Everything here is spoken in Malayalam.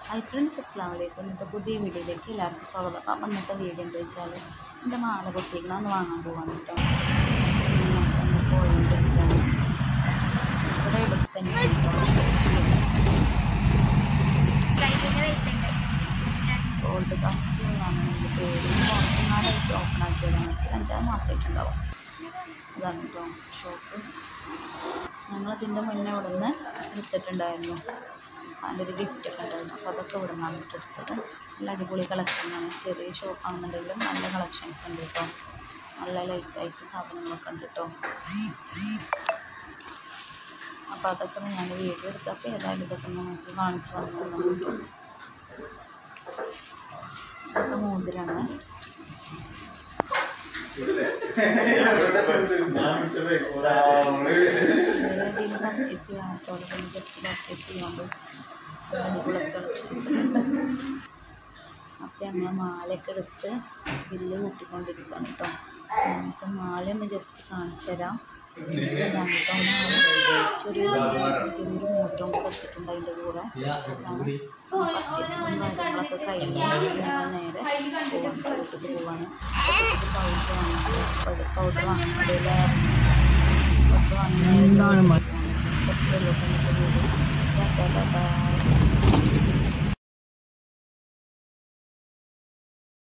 ഹായ് ഫ്രണ്ട്സ് അസ്സാം വലൈക്കും ഇന്നത്തെ പുതിയ വീഡിയോയിലേക്ക് എല്ലാവർക്കും സ്വാഗതം അപ്പം ഇന്നത്തെ വീഡിയോ എന്താ വെച്ചാൽ എൻ്റെ മാല പൊട്ടിക്കണം അന്ന് വാങ്ങാൻ പോകാൻ കേട്ടോ ഒന്ന് പോയിക്കൊണ്ടിരിക്കുകയാണ് ഇവിടെ എടുത്ത് തന്നെ ഗോൾഡ് കാസ്റ്റ് വാങ്ങണമെങ്കിൽ പേര് പുറത്തുനാടായിട്ട് ഓപ്പൺ ആക്കിയതാണ് ഒരു അഞ്ചാറ് മാസമായിട്ടുണ്ടാവും അതാണ് കേട്ടോ ഷോപ്പ് ഞങ്ങളതിൻ്റെ മുന്നേ ഇവിടെ നിന്ന് എടുത്തിട്ടുണ്ടായിരുന്നു അതിൻ്റെ ഒരു ഗിഫ്റ്റൊക്കെ ഉണ്ടായിരുന്നു അപ്പോൾ അതൊക്കെ ഇവിടെ നിന്നാണ് എടുത്തത് നല്ല അടിപൊളി കളക്ഷനാണ് ചെറിയ ഷോപ്പാണെന്നുണ്ടെങ്കിലും നല്ല കളക്ഷൻസ് ഉണ്ട് കേട്ടോ നല്ല ലൈറ്റായിട്ട് സാധനങ്ങളൊക്കെ ഉണ്ട് കേട്ടോ അപ്പോൾ അതൊക്കെ ഞാൻ വീഡിയോ എടുത്തപ്പോൾ ഏതായാലും ഇതൊക്കെ നമുക്ക് കാണിച്ചു വന്നു കേട്ടോ ഇതൊക്കെ മോതിരാണ് ഇതിൽ പർച്ചേസ് ചെയ്യാൻ കേട്ടോ അല്ലെങ്കിൽ ജസ്റ്റ് പർച്ചേസ് ചെയ്യുമ്പോൾ അടിപൊളി കളക്ഷൻസ് ഉണ്ട് അപ്പോൾ ഞങ്ങൾ മാലയൊക്കെ എടുത്ത് ബില്ല് കൂട്ടിക്കൊണ്ടിരിക്കുകയാണ് കേട്ടോ നമുക്ക് മാല ഒന്ന് ജസ്റ്റ് കാണിച്ചു തരാം ഇതാണ് കേട്ടോ മാല ചെറിയൊരു ചെറിയൊരു മോട്ടവും കൂടെ എടുത്തിട്ടുണ്ട് അതിൻ്റെ കൂടെ അതാണ് പർച്ചേസിങ് കാര്യങ്ങളൊക്കെ കഴിഞ്ഞ് ഞങ്ങൾ നേരെ പോകാൻ വീട്ടിൽ പോവാണ് പൗഡർ വാങ്ങുന്നത് പൗഡർ വാങ്ങുന്നതിൽ പൗഡർ വാങ്ങുന്നത് എന്താണ് മ- കുറച്ച് വെള്ളത്തിൻ്റെ കൂടി ബൈ